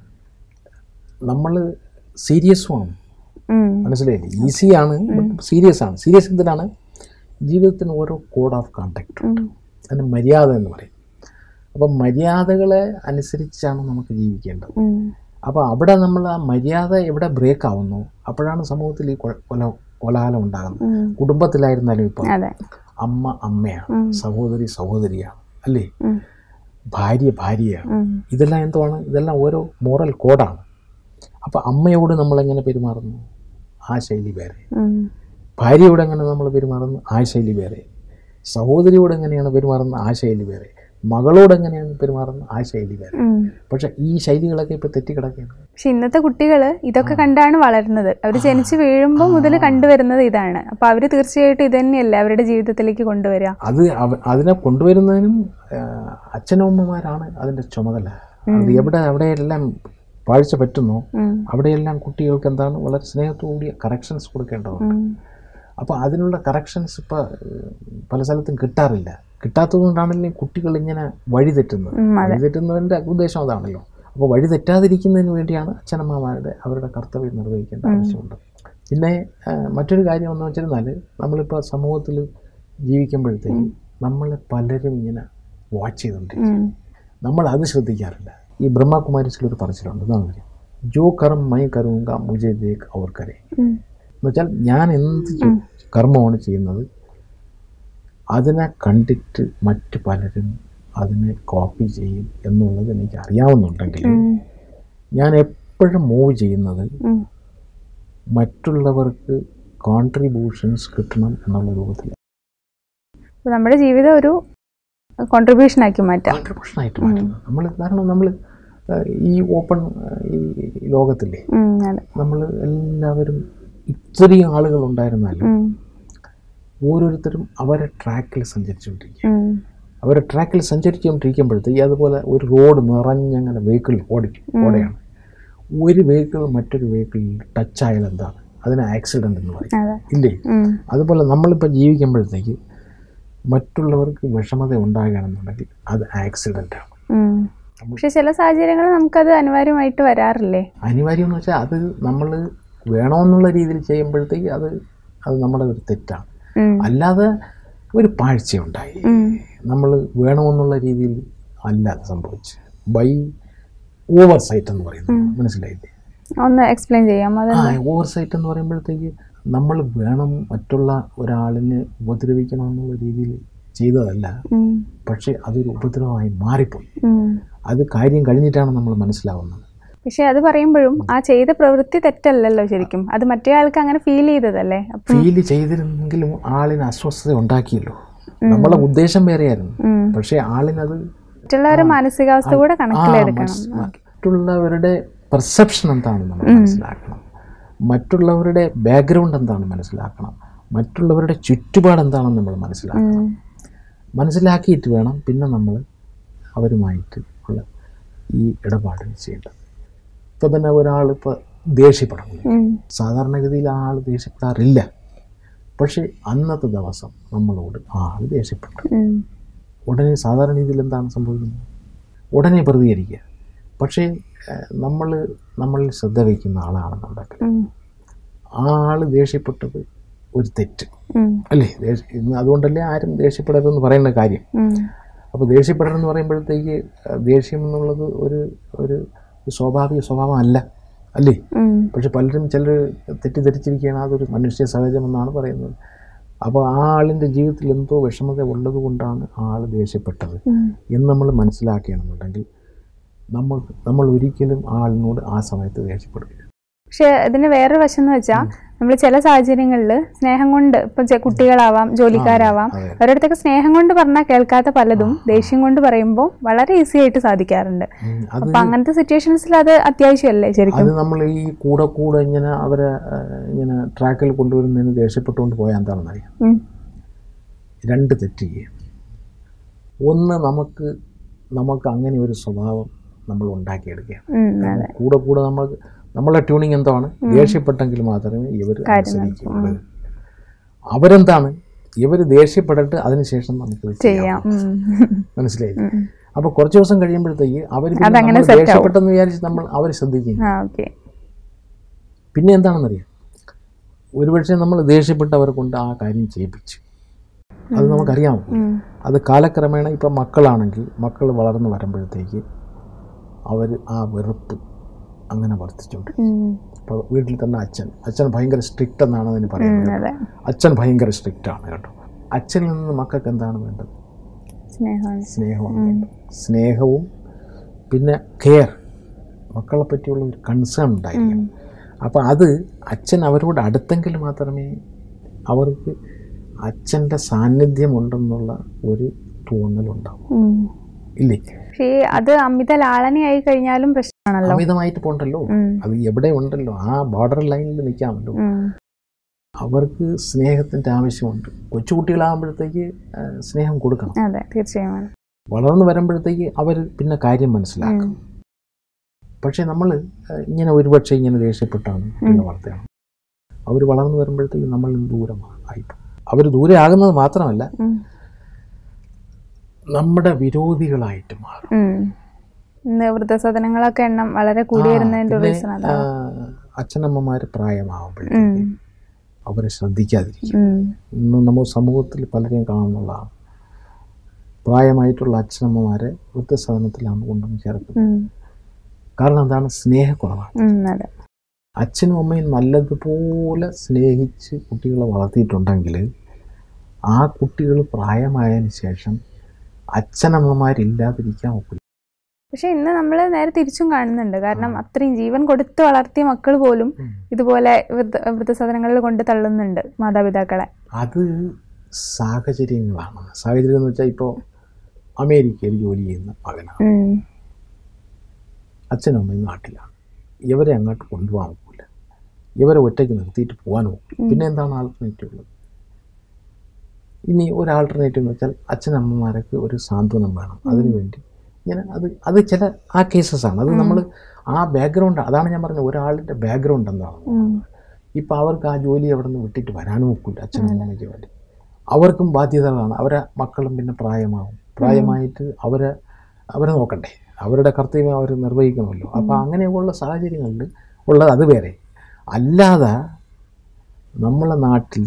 നമ്മൾ സീരിയസുമാണ് ഉം. മനസ്സിലായില്ലേ ഈസിയാണ് സീരിയസ് ആണ് സീരിയസ് എന്തിനാണ് ജീവിതത്തിന് ഓരോ കോഡ് ഓഫ് കോണ്ടാക്ട് ഉം. അതിന് മര്യാദ എന്ന് പറയും അപ്പം മര്യാദകളെ അനുസരിച്ചാണ് നമുക്ക് ജീവിക്കേണ്ടത് ഉം. അപ്പോൾ അവിടെ നമ്മൾ ആ മര്യാദ എവിടെ ബ്രേക്ക് ആവുന്നു അപ്പോഴാണ് സമൂഹത്തിൽ ഈ കൊ- കൊല കോലാഹലം ഉണ്ടാകുന്നത് ഉം. കുടുംബത്തിലായിരുന്നാലും ഇപ്പോൾ അതെ അമ്മ അമ്മയാണ് സഹോദരി സഹോദരിയാണ് അല്ലേ ഉം. ഭാര്യ ഭാര്യയാണ് ഉം. ഇതെല്ലാം എന്തുവാണ് ഇതെല്ലാം ഓരോ മോറൽ കോഡാണ് അപ്പോൾ അമ്മയോട് നമ്മളെങ്ങനെ പെരുമാറുന്നു ആ ശൈലി വേറെ ഉം. ഭാര്യയോട് എങ്ങനെ നമ്മൾ പെരുമാറുന്നു ആ ശൈലി വേറെ സഹോദരിയോട് എങ്ങനെയാണ് പെരുമാറുന്നത് ആ ശൈലി വേറെ മകളോട് എങ്ങനെയാണ് പെരുമാറുന്നത് ആ ശൈലി വേറെ ഉം. പക്ഷെ ഈ ശൈലികളൊക്കെ ഇപ്പോൾ തെറ്റിക്കിടക്കുകയാണ് പക്ഷെ ഇന്നത്തെ കുട്ടികൾ ഇതൊക്കെ കണ്ടാണ് വളരുന്നത് അവർ ജനിച്ച് വീഴുമ്പോൾ മുതൽ കണ്ടുവരുന്നത് ഇതാണ് അപ്പൊ അവര് തീർച്ചയായിട്ടും ഇത് തന്നെയല്ലേ അവരുടെ ജീവിതത്തിലേക്ക് കൊണ്ടുവരിക അത് അവ അതിനെ കൊണ്ടുവരുന്നതിനും ആ, അച്ഛനും അമ്മമാരാണ് അതിൻ്റെ ചുമതല അത് എവിടെ അവിടെയെല്ലാം പാഴ്ച പറ്റുന്നോ ഉം. അവിടെയെല്ലാം കുട്ടികൾക്ക് എന്താണ് വളരെ സ്നേഹത്തോടുകൂടിയ കറക്ഷൻസ് കൊടുക്കേണ്ടതുണ്ട് ഉം. അപ്പോൾ അതിനുള്ള കറക്ഷൻസ് ഇപ്പോൾ പല സ്ഥലത്തും കിട്ടാറില്ല കിട്ടാത്തതുകൊണ്ടാണല്ലേ കുട്ടികൾ ഇങ്ങനെ വഴി തെറ്റുന്നത് ഉം, വഴി തെറ്റുന്നതിൻ്റെ ഉദ്ദേശം അതാണല്ലോ അപ്പോൾ വഴി തെറ്റാതിരിക്കുന്നതിന് വേണ്ടിയാണ് അച്ഛനമ്മമാരുടെ അവരുടെ കർത്തവ്യം നിർവഹിക്കേണ്ട ആവശ്യമുണ്ട് പിന്നെ ആ, മറ്റൊരു കാര്യം എന്ന് വെച്ചിരുന്നാൽ നമ്മളിപ്പോൾ സമൂഹത്തിൽ ജീവിക്കുമ്പോഴത്തേക്ക് നമ്മളെ പലരും ഇങ്ങനെ വാച്ച് ചെയ്തുകൊണ്ടിരിക്കും ഉം. നമ്മൾ അത് ശ്രദ്ധിക്കാറില്ല ഈ ബ്രഹ്മകുമാരിസിലൊരു പറച്ചിലുണ്ട് എന്താണ് കാര്യം ജോ കർമ്മ മൈ കരുങ്ക മുജെ ദേഖ് അവർ കരെ ഉം. എന്നുവെച്ചാൽ ഞാൻ എന്ത് ചെ- കർമ്മമാണ് ചെയ്യുന്നത് അതിനെ കണ്ടിട്ട് മറ്റ് പലരും അതിനെ കോപ്പി ചെയ്യും എന്നുള്ളത് എനിക്ക് അറിയാവുന്നുണ്ടെങ്കിൽ ഉം. ഞാൻ എപ്പോഴും മൂവ് ചെയ്യുന്നത് ഉം. മറ്റുള്ളവർക്ക് കോൺട്രിബ്യൂഷൻസ് കിട്ടണം എന്നുള്ള രൂപത്തിൽ അപ്പൊ നമ്മുടെ ജീവിതം ഒരു കോൺട്രിബ്യൂഷൻ ആക്കി മാറ്റാം കോൺട്രിബ്യൂഷൻ ആയിട്ട് മാറ്റുന്നത് നമ്മൾ കാരണം നമ്മൾ ഈ ഓപ്പൺ ഈ ലോകത്തില്ലേ ഉം, അതെ നമ്മൾ എല്ലാവരും ഇത്രയും ആളുകൾ ഉണ്ടായിരുന്നാലും ഉം. ഓരോരുത്തരും അവരെ ട്രാക്കിൽ സഞ്ചരിച്ചുകൊണ്ടിരിക്കുക ഉം. അവരെ ട്രാക്കിൽ സഞ്ചരിച്ചുകൊണ്ടിരിക്കുമ്പോഴത്തേക്ക് അതുപോലെ ഒരു റോഡ് നിറഞ്ഞങ്ങനെ വെഹിക്കിൾ ഓടി ഓടെയാണ് ഒരു വെഹിക്കിൾ മറ്റൊരു വെഹിക്കിളിൽ ടച്ച് ആയാൽ എന്താണ് അതിന് ആക്സിഡൻ്റ് എന്ന് പറയും അതെ ഇല്ലേ ഉം. അതുപോലെ നമ്മളിപ്പോൾ ജീവിക്കുമ്പോഴത്തേക്ക് മറ്റുള്ളവർക്ക് വിഷമത ഉണ്ടാകുകയാണെന്നുണ്ടെങ്കിൽ അത് ആക്സിഡൻ്റാണ് ഉം. പക്ഷെ ചില സാഹചര്യങ്ങളിൽ നമുക്കത് അനിവാര്യമായിട്ട് വരാറില്ലേ അനിവാര്യം എന്ന് വെച്ചാൽ അത് നമ്മൾ വേണമെന്നുള്ള രീതിയിൽ ചെയ്യുമ്പോഴത്തേക്ക് അത് അത് നമ്മുടെ ഒരു തെറ്റാണ് ഉം. അല്ലാതെ ഒരു പാഴ്ചയുണ്ടായി ഉം. നമ്മൾ വേണമെന്നുള്ള രീതിയിൽ അല്ല അത് സംഭവിച്ചത് ബൈ ഓവർ സൈറ്റ് എന്ന് പറയുന്നത് മനസ്സിലായില്ലേ ഒന്ന് എക്സ്പ്ലെയിൻ ചെയ്യാം അത് ആ ഓവർ സൈറ്റ് എന്ന് പറയുമ്പോഴത്തേക്ക് നമ്മൾ വേണം മറ്റുള്ള ഒരാളിനെ ഉപദ്രവിക്കണമെന്നുള്ള രീതിയിൽ ചെയ്തതല്ല ഉം. പക്ഷേ അതൊരു ഉപദ്രവമായി മാറിപ്പോയി ഉം. അത് കാര്യം കഴിഞ്ഞിട്ടാണ് നമ്മൾ മനസ്സിലാവുന്നത് പക്ഷെ അത് പറയുമ്പോഴും ആ ചെയ്ത പ്രവൃത്തി തെറ്റല്ലല്ലോ ശരിക്കും അത് മറ്റേ ആൾക്ക് അങ്ങനെ ഫീൽ ചെയ്തതല്ലേ അപ്പം ഫീൽ ചെയ്തിരുന്നെങ്കിലും ആളിന് അസ്വസ്ഥത ഉണ്ടാക്കിയല്ലോ നമ്മളെ ഉദ്ദേശം വേറെയായിരുന്നു ഉം. പക്ഷേ ആളിനത് മറ്റുള്ളവരുടെ മാനസികാവസ്ഥ കൂടെ ആ, കണക്കിലെടുക്കണം മനസ്- മറ്റുള്ളവരുടെ പെർസെപ്ഷൻ എന്താണെന്ന് നമ്മൾ മനസ്സിലാക്കണം മറ്റുള്ളവരുടെ ബാക്ക്ഗ്രൗണ്ട് എന്താണെന്ന് മനസ്സിലാക്കണം മറ്റുള്ളവരുടെ ചുറ്റുപാട് എന്താണെന്ന് നമ്മൾ മനസ്സിലാക്കണം ഉം. മനസ്സിലാക്കിയിട്ട് വേണം പിന്നെ നമ്മൾ അവരുമായിട്ട് ഉള്ള ഈ ഇടപാടുകൾ ചെയ്യേണ്ടത് ഇപ്പോൾ തന്നെ ഒരാൾ ഇപ്പോൾ ദേഷ്യപ്പെടണം ഉം. സാധാരണഗതിയിൽ ആ ആൾ ദേഷ്യപ്പെടാറില്ല പക്ഷേ അന്നത്തെ ദിവസം നമ്മളോട് ആ ആൾ ദേഷ്യപ്പെട്ടു ഉം. ഉടനെ സാധാരണ രീതിയിൽ എന്താണ് സംഭവിക്കുന്നത് ഉടനെ പ്രതികരിക്കുക പക്ഷേ നമ്മൾ നമ്മളിൽ ശ്രദ്ധ വയ്ക്കുന്ന ആളാണെന്നുണ്ടെങ്കിൽ ഉം. ആ ആൾ ദേഷ്യപ്പെട്ടത് ഒരു തെറ്റ് ഉം. അല്ലേ ദേഷ്യ- ഇന്ന് അതുകൊണ്ടല്ലേ ആരും ദേഷ്യപ്പെടരുതെന്ന് പറയുന്ന കാര്യം ഉം. അപ്പോൾ ദേഷ്യപ്പെടണമെന്ന് പറയുമ്പോഴത്തേക്ക് അഹ് ദേഷ്യം എന്നുള്ളത് ഒരു ഒരു സ്വാഭാവിക സ്വഭാവം അല്ല അല്ലേ ഉം. പക്ഷെ പലരും ചിലർ തെറ്റിദ്ധരിച്ചിരിക്കുകയാണ് അതൊരു മനുഷ്യ സഹജമെന്നാണ് പറയുന്നത് അപ്പോൾ ആ ആളിൻ്റെ ജീവിതത്തിൽ എന്തോ വിഷമത ഉള്ളത് കൊണ്ടാണ് ആ ആൾ ദേഷ്യപ്പെട്ടത് ഉം. എന്ന് നമ്മൾ മനസ്സിലാക്കുകയാണെന്നുണ്ടെങ്കിൽ നമ്മൾ നമ്മൾ ഒരിക്കലും ആ ആളിനോട് ആ സമയത്ത് ദേഷ്യപ്പെടില്ല പക്ഷെ ഇതിന് വേറൊരു വശം എന്ന് വെച്ചാൽ നമ്മൾ ചില സാഹചര്യങ്ങളിൽ സ്നേഹം കൊണ്ട് ഇപ്പം ചെ- കുട്ടികളാവാം ജോലിക്കാരാവാം അതെ. അവരടുത്തൊക്കെ സ്നേഹം കൊണ്ട് പറഞ്ഞാൽ കേൾക്കാത്ത പലതും ദേഷ്യം കൊണ്ട് പറയുമ്പോൾ വളരെ ഈസി ആയിട്ട് സാധിക്കാറുണ്ട് ഉം, അത് അപ്പൊ അങ്ങനത്തെ സിറ്റുവേഷൻസിൽ അത് അത്യാവശ്യമല്ലേ ശരിക്കും അത് നമ്മൾ ഈ കൂടെ കൂടെ ഇങ്ങനെ അവരെ ഏഹ്, ഇങ്ങനെ ട്രാക്കിൽ കൊണ്ടുവരുന്നതിന് ദേഷ്യപ്പെട്ടുകൊണ്ട് പോയാൽ എന്താണെന്നറിയാം ഉം. രണ്ട് തെറ്റ് ചെയ്യും ഒന്ന് നമുക്ക് നമുക്ക് അങ്ങനെ ഒരു സ്വഭാവം നമ്മൾ ഉണ്ടാക്കിയെടുക്കുകയാണ് ഉം, അതെ കൂടെ കൂടെ നമ്മൾ നമ്മളെ ട്യൂണിങ് എന്താണ് ദേഷ്യപ്പെട്ടെങ്കിൽ മാത്രമേ ഇവർ അനുസരിക്കുള്ളൂ അവരെന്താണ് ഇവർ ദേഷ്യപ്പെട്ടിട്ട് അതിനുശേഷം നമുക്ക് ഇത് ചെയ്യാം ചെയ്യാം ഉം. മനസ്സിലായി ഉം. അപ്പോൾ കുറച്ച് ദിവസം കഴിയുമ്പോഴത്തേക്ക് അവർ അതങ്ങനെ set ആവും. ദേഷ്യപ്പെട്ടെന്ന് വിചാരിച്ച് നമ്മൾ അവർ ശ്രദ്ധിക്കും ആ ഓക്കെ പിന്നെ എന്താണെന്നറിയാം ഒരുപക്ഷെ നമ്മൾ ദേഷ്യപ്പെട്ട് അവരെ കൊണ്ട് ആ കാര്യം ചെയ്യിപ്പിച്ചു അത് നമുക്കറിയാമോ അത് കാലക്രമേണ ഇപ്പം മക്കളാണെങ്കിൽ മക്കൾ വളർന്നു വരുമ്പോഴത്തേക്ക് അവർ ആ വെറുപ്പ് അങ്ങനെ വർദ്ധിച്ചുകൊണ്ട് ഇപ്പോൾ വീട്ടിൽ തന്നെ അച്ഛൻ അച്ഛൻ ഭയങ്കര സ്ട്രിക്റ്റ് എന്നാണ് അതിന് പറയുന്നത് അതെ അച്ഛൻ ഭയങ്കര സ്ട്രിക്റ്റ് ആണ് കേട്ടോ അച്ഛനിൽ നിന്ന് മക്കൾക്ക് എന്താണ് വേണ്ടത് സ്നേഹമാണ് സ്നേഹമാണ് വേണ്ടത് സ്നേഹവും പിന്നെ കെയർ മക്കളെ പറ്റിയുള്ള ഒരു കൺസേൺ ഉണ്ടായിരിക്കണം അപ്പോൾ അത് അച്ഛൻ അവരോട് അടുത്തെങ്കിൽ മാത്രമേ അവർക്ക് അച്ഛൻ്റെ സാന്നിധ്യം ഉണ്ടെന്നുള്ള ഒരു തോന്നലുണ്ടാവും ഉം. ഇല്ലേ പക്ഷേ ഈ അത് അമിത ലാളനയായി കഴിഞ്ഞാലും പ്രശ്നമാണല്ലോ അമിതമായിട്ട് പോണ്ടല്ലോ ഉം. അത് എവിടെ ഉണ്ടല്ലോ ആ ബോർഡർ ലൈനിൽ നിൽക്കാമല്ലോ ഉം. അവർക്ക് സ്നേഹത്തിൻ്റെ ആവശ്യമുണ്ട് കൊച്ചുകുട്ടികളാകുമ്പോഴത്തേക്ക് ആ, സ്നേഹം കൊടുക്കണം അതെ തീർച്ചയായും ആണ്. വളർന്നു വരുമ്പോഴത്തേക്ക് അവർ പിന്നെ കാര്യം മനസ്സിലാക്കും പക്ഷേ നമ്മൾ ഇങ്ങനെ ഒരുപക്ഷെ ഇങ്ങനെ ദേഷ്യപ്പെട്ടാണ് പിന്നെ വളർത്തുകയാണ് അവർ വളർന്നു വരുമ്പോഴത്തേക്ക് നമ്മൾ ദൂരമാണ് ആയിപ്പോൾ അവർ ദൂരെ ആകുന്നത് മാത്രമല്ല ഉം. നമ്മുടെ വിരോധികളായിട്ട് മാറും ഉം. ഇന്ന് വൃദ്ധസദനങ്ങളൊക്കെ എണ്ണം വളരെ കൂടി വരുന്നതിന്റെ പിന്നെ, റീസൺ അതാ ആ, അച്ഛനമ്മമാർ പ്രായമാകുമ്പോഴത്തേക്ക് അവരെ ശ്രദ്ധിക്കാതിരിക്കും ഉം. ഇന്ന് നമ്മൾ സമൂഹത്തിൽ പലരെയും കാണുന്നുള്ളതാണ് പ്രായമായിട്ടുള്ള അച്ഛനമ്മമാരെ വൃദ്ധസദനത്തിലാണ് കൊണ്ടുവന്ന് ചേർക്കുന്നത് ഉം. കാരണം എന്താണ് സ്നേഹക്കുറവാണ് ഉം, അതെ അച്ഛനും അമ്മയും നല്ലതുപോലെ സ്നേഹിച്ച് കുട്ടികളെ വളർത്തിയിട്ടുണ്ടെങ്കിൽ ആ കുട്ടികൾ പ്രായമായതിനു ശേഷം അച്ഛനമ്മമാരില്ലാതിരിക്കാൻ ഒക്കില്ല പക്ഷെ ഇന്ന് നമ്മൾ നേരെ തിരിച്ചും കാണുന്നുണ്ട് കാരണം അത്രയും ജീവൻ കൊടുത്ത് വളർത്തിയ മക്കൾ പോലും ഇതുപോലെ വൃദ്ധ വൃദ്ധസദനങ്ങളിൽ കൊണ്ട് തള്ളുന്നുണ്ട് മാതാപിതാക്കളെ അത് സാഹചര്യങ്ങളാണ് സാഹചര്യം എന്ന് വെച്ചാൽ ഇപ്പോൾ അമേരിക്കയിൽ ജോലി ചെയ്യുന്ന മകനാണ് ഉം. അച്ഛനും അമ്മയും നാട്ടിലാണ് ഇവരെ അങ്ങോട്ട് കൊണ്ടുപോകാൻ ഒക്കില്ല ഇവരെ ഒറ്റയ്ക്ക് നിർത്തിയിട്ട് പോകാൻ ഒക്കില്ല പിന്നെ എന്താണ് ആൾട്ടർനേറ്റീവ് ഉള്ളത് ഇനി ഒരു ആൾട്ടർനേറ്റീവ് എന്ന് വെച്ചാൽ അച്ഛനമ്മമാർക്ക് ഒരു സാന്ത്വനം വേണം അതിനുവേണ്ടി ഇങ്ങനെ അത് അത് ചില ആ കേസസ് ആണ് അത് നമ്മൾ ആ ബാക്ക്ഗ്രൗണ്ട് അതാണ് ഞാൻ പറഞ്ഞത് ഒരാളുടെ ബാക്ക്ഗ്രൗണ്ട് എന്താണ് ഉം. ഇപ്പം അവർക്ക് ആ ജോലി അവിടെ നിന്ന് വിട്ടിട്ട് വരാനും ഒക്കില്ല അച്ഛനും അമ്മയ്ക്ക് വേണ്ടി അവർക്കും ബാധ്യതകളാണ് അവരെ മക്കളും പിന്നെ പ്രായമാകും പ്രായമായിട്ട് അവരെ അവരെ നോക്കണ്ടേ അവരുടെ കർത്തവ്യം അവർ നിർവഹിക്കണമല്ലോ അപ്പോൾ അങ്ങനെയുള്ള സാഹചര്യങ്ങളിൽ ഉള്ളത് അത് വേറെ അല്ലാതെ നമ്മളെ നാട്ടിൽ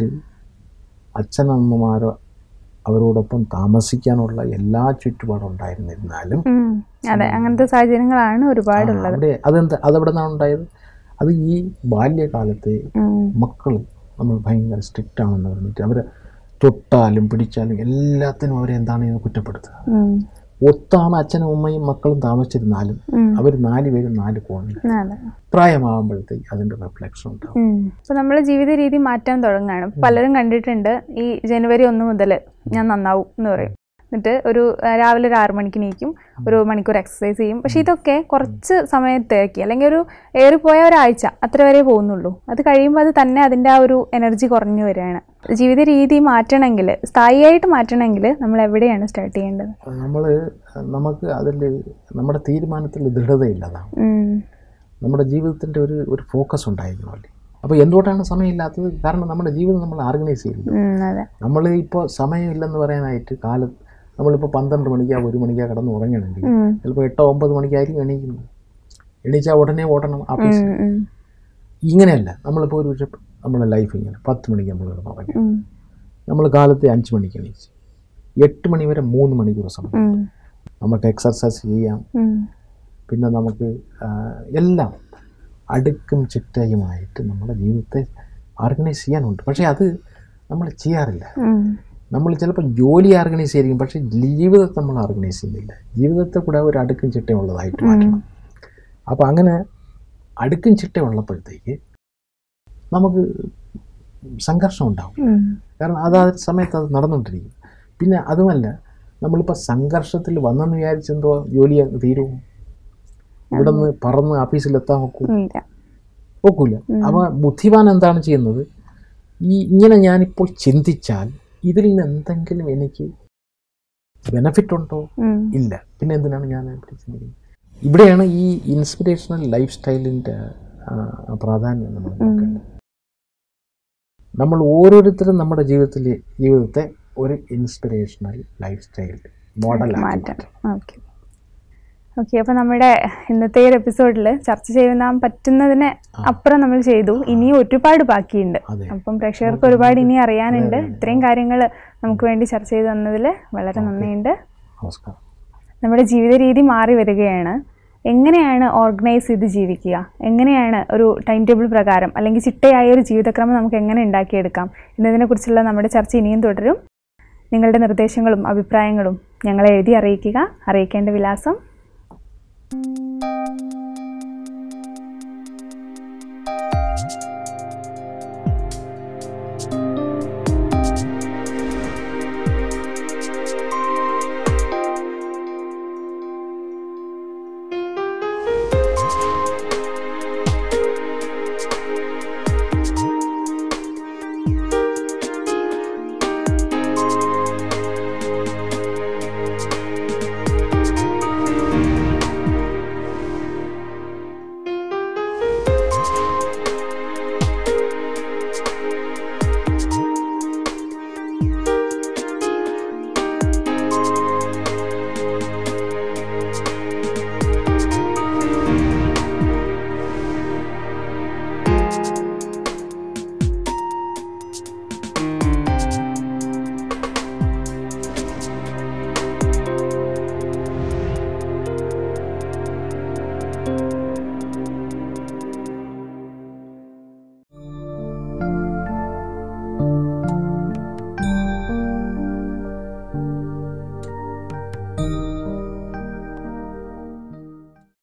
അച്ഛനമ്മമാരോ അവരോടൊപ്പം താമസിക്കാനുള്ള എല്ലാ ചുറ്റുപാടും ഉണ്ടായിരുന്നിരുന്നാലും ഉം. അതെ അങ്ങനത്തെ സാഹചര്യങ്ങളാണ് ഒരുപാടുള്ളത് അവിടെ അതെന്താ അതെവിടെ നിന്നാണ് ഉണ്ടായത് അത് ഈ ബാല്യകാലത്തെ ഉം. മക്കൾ നമ്മൾ ഭയങ്കര സ്ട്രിക്റ്റ് ആണെന്ന് പറഞ്ഞിട്ട് അവരെ തൊട്ടാലും പിടിച്ചാലും എല്ലാത്തിനും അവരെ എന്താണ് ചെയ്യുന്നത് കുറ്റപ്പെടുത്തുക ഉം. ഒത്താണ് അച്ഛനും അമ്മയും മക്കളും താമസിച്ചിരുന്നാലും ഉം. അവർ നാല് പേരും നാല് കോണിൽ അതെ പ്രായമാകുമ്പോഴത്തേക്ക് അതിൻ്റെ റിഫ്ലക്ഷൻ ഉണ്ടാവും ഉം. ഇപ്പൊ നമ്മൾ ജീവിത രീതി മാറ്റാൻ തുടങ്ങുകയാണ് പലരും കണ്ടിട്ടുണ്ട് ഈ ജനുവരി ഒന്ന് മുതൽ ഞാൻ നന്നാവും എന്ന് പറയും എന്നിട്ട് ഒരു ആ, രാവിലെ ഒരു ആറ് മണിക്ക് നീക്കും ഒരു മണിക്കൂർ എക്സസൈസ് ചെയ്യും പക്ഷെ ഇതൊക്കെ കുറച്ച് സമയത്തേക്ക് അല്ലെങ്കിൽ ഒരു ഏറിപ്പോയ ഒരാഴ്ച അത്ര വരെ പോകുന്നുള്ളൂ അത് കഴിയുമ്പോൾ അത് തന്നെ അതിൻ്റെ ആ ഒരു എനർജി കുറഞ്ഞു വരികയാണ് ജീവിത രീതി മാറ്റണമെങ്കിൽ സ്ഥായിയായിട്ട് മാറ്റണമെങ്കിൽ നമ്മൾ എവിടെയാണ് സ്റ്റാർട്ട് ചെയ്യേണ്ടത് നമ്മൾ നമുക്ക് അതിൽ നമ്മുടെ തീരുമാനത്തിൽ ദൃഢതയില്ലതാണ് ഉം. നമ്മുടെ ജീവിതത്തിൻ്റെ ഒരു ഒരു ഫോക്കസ് ഉണ്ടായിരിക്കണമല്ലേ അപ്പോൾ എന്തുകൊണ്ടാണ് സമയമില്ലാത്തത് കാരണം നമ്മുടെ ജീവിതം നമ്മൾ ഓർഗനൈസ് ചെയ്യില്ല ഉം, അതെ നമ്മൾ ഇപ്പോൾ സമയമില്ലെന്ന് പറയാനായിട്ട് കാലം നമ്മളിപ്പോൾ പന്ത്രണ്ട് മണിക്കാ ഒരു മണിക്കാ കിടന്ന് ഉറങ്ങണമെങ്കിൽ ഉം. ചിലപ്പോൾ എട്ടോ ഒമ്പത് മണിക്കായിരിക്കും എണീക്കുന്നത് എണീച്ചാൽ ഉടനെ ഓടണം ഓഫീസ് ഉം, ഉം, ഇങ്ങനെയല്ല നമ്മളിപ്പോൾ ഒരു പക്ഷേ നമ്മുടെ ലൈഫ് ഇങ്ങനെ പത്ത് മണിക്ക് നമ്മൾ കിടന്ന് ഉറങ്ങി ഉം, നമ്മൾ കാലത്തെ അഞ്ച് മണിക്ക് എണീച്ച് എട്ട് മണി വരെ മൂന്ന് മണിക്കൂർ സമയം ഉം, നമുക്ക് എക്സർസൈസ് ചെയ്യാം ഉം, പിന്നെ നമുക്ക് ആ, എല്ലാം അടുക്കും ചിട്ടയുമായിട്ട് നമ്മുടെ ജീവിതത്തെ ഓർഗനൈസ് ചെയ്യാനുണ്ട് പക്ഷേ അത് നമ്മൾ ചെയ്യാറില്ല ഉം. നമ്മൾ ചിലപ്പോൾ ജോലി ഓർഗനൈസ് ചെയ്തിരിക്കും പക്ഷേ ജീവിതത്തെ നമ്മൾ ഓർഗനൈസ് ചെയ്യുന്നില്ല ജീവിതത്തെ കൂടെ ഒരു അടുക്കും ചിട്ടയുള്ളതായിട്ട് മാറ്റണം അപ്പോൾ അങ്ങനെ അടുക്കും ചിട്ടയുള്ളപ്പോഴത്തേക്ക് നമുക്ക് സംഘർഷം ഉണ്ടാവും ഉം. കാരണം അത് ആ സമയത്ത് അത് നടന്നുകൊണ്ടിരിക്കും പിന്നെ അതുമല്ല നമ്മളിപ്പോൾ സംഘർഷത്തിൽ വന്നെന്ന് വിചാരിച്ചെന്തോ ജോലി അങ്ങ് തീരുമോ ഇവിടെ നിന്ന് പറന്ന് ഓഫീസിലെത്താൻ നോക്കൂ ഇല്ല നോക്കൂല അപ്പോൾ ബുദ്ധിമാൻ എന്താണ് ചെയ്യുന്നത് ഈ ഇങ്ങനെ ഞാനിപ്പോൾ ചിന്തിച്ചാൽ ഇതിൽ നിന്ന് എന്തെങ്കിലും എനിക്ക് ബെനഫിറ്റ് ഉണ്ടോ ഉം. ഇല്ല പിന്നെ എന്തിനാണ് ഞാൻ ഇവിടെ ചിന്തിക്കുന്നത് ഇവിടെയാണ് ഈ ഇൻസ്പിറേഷണൽ ലൈഫ് സ്റ്റൈലിൻ്റെ പ്രാധാന്യം നമ്മൾ നോക്കേണ്ടത് നമ്മൾ ഓരോരുത്തരും നമ്മുടെ ജീവിതത്തിൽ ജീവിതത്തെ ഒരു ഇൻസ്പിറേഷണൽ ലൈഫ് സ്റ്റൈൽ മോഡലാക്കി മാറ്റം ഓക്കെ ഓക്കെ അപ്പോൾ നമ്മുടെ ഇന്നത്തെ ഒരു എപ്പിസോഡിൽ ചർച്ച ചെയ്യാൻ പറ്റുന്നതിന് അപ്പുറം നമ്മൾ ചെയ്തു ഇനിയും ഒരുപാട് ബാക്കിയുണ്ട് അതെ അപ്പം പ്രേക്ഷകർക്ക് ഒരുപാട് ഇനി അറിയാനുണ്ട് ഇത്രയും കാര്യങ്ങൾ നമുക്ക് വേണ്ടി ചർച്ച ചെയ്ത് തന്നതിൽ വളരെ നന്ദിയുണ്ട് നമസ്കാരം നമ്മുടെ ജീവിത രീതി മാറി വരികയാണ് എങ്ങനെയാണ് ഓർഗനൈസ് ചെയ്ത് ജീവിക്കുക എങ്ങനെയാണ് ഒരു ടൈം ടേബിൾ പ്രകാരം അല്ലെങ്കിൽ ചിട്ടയായ ഒരു ജീവിതക്രമം നമുക്ക് എങ്ങനെ ഉണ്ടാക്കിയെടുക്കാം എന്നതിനെക്കുറിച്ചുള്ള നമ്മുടെ ചർച്ച ഇനിയും തുടരും നിങ്ങളുടെ നിർദ്ദേശങ്ങളും അഭിപ്രായങ്ങളും ഞങ്ങളെ എഴുതി അറിയിക്കുക അറിയിക്കേണ്ട വിലാസം Thank